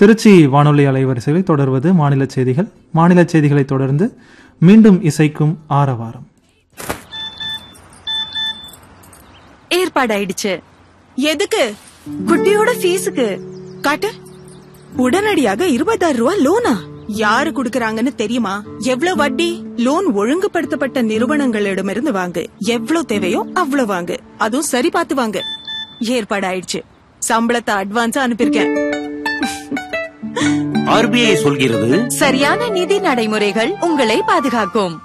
திருச்சி வானொலி அலைவரிசையில் தொடர்வது மாநில செய்திகள் மாநில செய்திகளை தொடர்ந்து மீண்டும் இசைக்கும் ஆரவாரம் ஏற்பாடாயிடுச்சு எதுக்கு குட்டியோட ஃபீஸுக்கு காட்டு உடனடியாக இருபதாயிரம் ரூபாய் லோனா யாரு குடுக்கறாங்கன்னு தெரியுமா எவ்வளவு வட்டி லோன் ஒழுங்குபடுத்தப்பட்ட நிறுவனங்களிடமிருந்து வாங்கு எவ்வளவு தேவையோ அவ்வளவு வாங்கு அதுவும் சரி பார்த்து வாங்கு ஏற்பாடாயிடுச்சு சம்பளத்தை அட்வான்ஸா அனுப்பியிருக்கேன் ஆர்பிஐ சொல்கிறது சரியான நிதி நடைமுறைகள் உங்களை பாதுகாக்கும்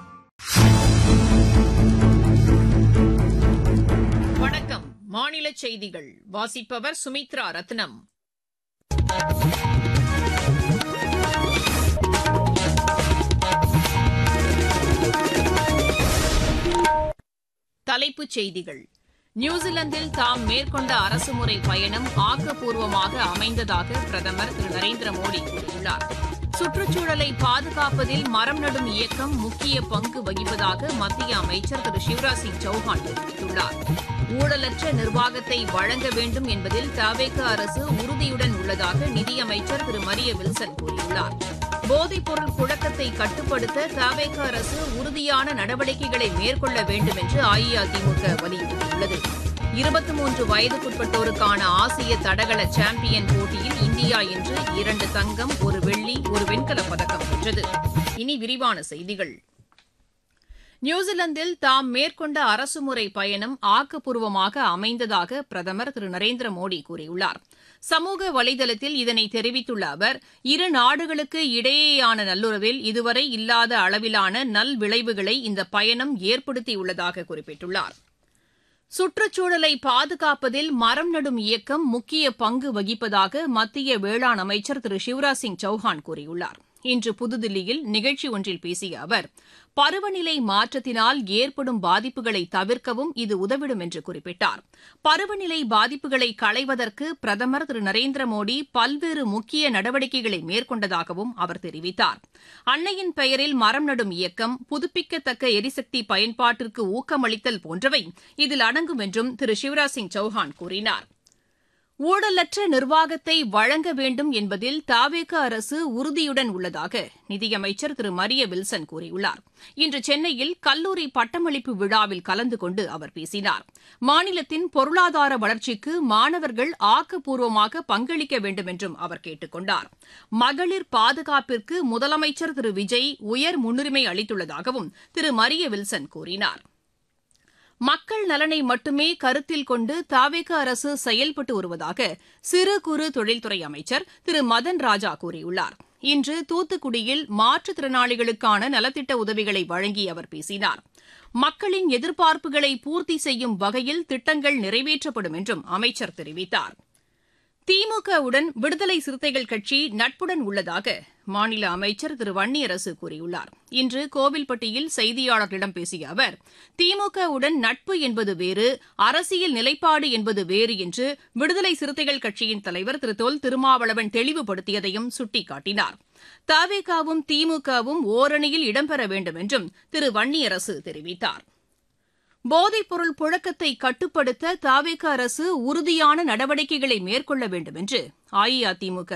வணக்கம் மாநில செய்திகள் வாசிப்பவர் சுமித்ரா ரத்னம் தலைப்புச் செய்திகள் நியூசிலாந்தில் தாம் மேற்கொண்ட அரசுமுறை பயணம் ஆக்கப்பூர்வமாக அமைந்ததாக பிரதமர் திரு நரேந்திர மோடி கூறியுள்ளார் சுற்றுச்சூழலை பாதுகாப்பதில் மரம் நடும் இயக்கம் முக்கிய பங்கு வகிப்பதாக மத்திய அமைச்சர் திரு சிவராஜ் சிங் சௌஹான் தெரிவித்துள்ளார் ஊழலற்ற நிர்வாகத்தை வழங்க வேண்டும் என்பதில் தவேக அரசு உறுதியுடன் உள்ளதாக நிதியமைச்சர் திரு மரிய வில்சன் கூறியுள்ளார் போதைப்பொருள் புழக்கத்தை கட்டுப்படுத்த தவேக அரசு உறுதியான நடவடிக்கைகளை மேற்கொள்ள வேண்டும் என்று அஇஅதிமுக வலியுறுத்தியுள்ளது இருபத்தி மூன்று வயதுக்குட்பட்டோருக்கான ஆசிய தடகள சாம்பியன் போட்டியில் இந்தியா இன்று இரண்டு தங்கம் ஒரு வெள்ளி ஒரு வெண்கலப் பதக்கம் வென்றது இனி விரிவான செய்திகள் நியூசிலாந்தில் தாம் மேற்கொண்ட அரசுமுறை பயணம் ஆக்கப்பூர்வமாக அமைந்ததாக பிரதமர் திரு நரேந்திர மோடி கூறியுள்ளார் சமூக வலைதளத்தில் இதனை தெரிவித்துள்ள அவர் இரு நாடுகளுக்கு இடையேயான நல்லுறவில் இதுவரை இல்லாத அளவிலான நல் விளைவுகளை இந்த பயணம் ஏற்படுத்தியுள்ளதாக குறிப்பிட்டுள்ளார் சுற்றுச்சூழலை பாதுகாப்பதில் மரம் நடும் இயக்கம் முக்கிய பங்கு வகிப்பதாக மத்திய வேளாண் அமைச்சர் திரு சிவராஜ் சிங் சௌஹான் கூறியுள்ளார் இன்று புதுதில்லியில் நிகழ்ச்சி ஒன்றில் பேசிய அவர் பருவநிலை மாற்றத்தினால் ஏற்படும் பாதிப்புகளை தவிர்க்கவும் இது உதவிடும் என்று குறிப்பிட்டார் பருவநிலை பாதிப்புகளை களைவதற்கு பிரதமர் திரு நரேந்திர மோடி பல்வேறு முக்கிய நடவடிக்கைகளை மேற்கொண்டதாகவும் அவர் தெரிவித்தார் அன்னையின் பெயரில் மரம் நடும் இயக்கம் புதுப்பிக்கத்தக்க எரிசக்தி பயன்பாட்டிற்கு ஊக்கமளித்தல் போன்றவை இதில் அடங்கும் என்றும் திரு சிவராஜ் சிங் சௌஹான் கூறினார் ஊழலற்ற நிர்வாகத்தை வழங்க வேண்டும் என்பதில் தாவேக அரசு உறுதியுடன் உள்ளதாக நிதியமைச்சர் திரு மரிய வில்சன் கூறியுள்ளார் இன்று சென்னையில் கல்லூரி பட்டமளிப்பு விழாவில் கலந்து கொண்டு அவர் பேசினார் மாநிலத்தின் பொருளாதார வளர்ச்சிக்கு மாணவர்கள் ஆக்கப்பூர்வமாக பங்களிக்க வேண்டும் என்றும் அவர் கேட்டுக் கொண்டார் மகளிர் பாதுகாப்பிற்கு முதலமைச்சர் திரு விஜய் உயர் முன்னுரிமை அளித்துள்ளதாகவும் திரு மரிய வில்சன் கூறினார் மக்கள் நலனை மட்டுமே கருத்தில் கொண்டு தாவேக அரசு செயல்பட்டு வருவதாக சிறு குறு தொழில்துறை அமைச்சர் திரு மதன் ராஜா கூறியுள்ளார் இன்று தூத்துக்குடியில் மாற்றுத்திறனாளிகளுக்கான நலத்திட்ட உதவிகளை வழங்கி அவர் பேசினார் மக்களின் எதிர்பார்ப்புகளை பூர்த்தி செய்யும் வகையில் திட்டங்கள் நிறைவேற்றப்படும் என்றும் அமைச்சர் தெரிவித்தார் திமுகவுடன் விடுதலை சிறுத்தைகள் கட்சி நட்புடன் உள்ளதாக மாநில அமைச்சர் திரு வன்னியரசு கூறியுள்ளார் இன்று கோவில்பட்டியில் செய்தியாளர்களிடம் பேசிய அவர் திமுகவுடன் நட்பு என்பது வேறு அரசியல் நிலைப்பாடு என்பது வேறு என்று விடுதலை சிறுத்தைகள் கட்சியின் தலைவர் திரு தொல் திருமாவளவன் தெளிவுபடுத்தியதையும் சுட்டிக்காட்டினார் தவேகாவும் திமுகவும் ஓரணியில் இடம்பெற வேண்டும் என்றும் திரு வன்னியரசு தெரிவித்தார் போதைப்பொருள் புழக்கத்தை கட்டுப்படுத்த தாவேக அரசு உறுதியான நடவடிக்கைகளை மேற்கொள்ள வேண்டும் என்று அஇஅதிமுக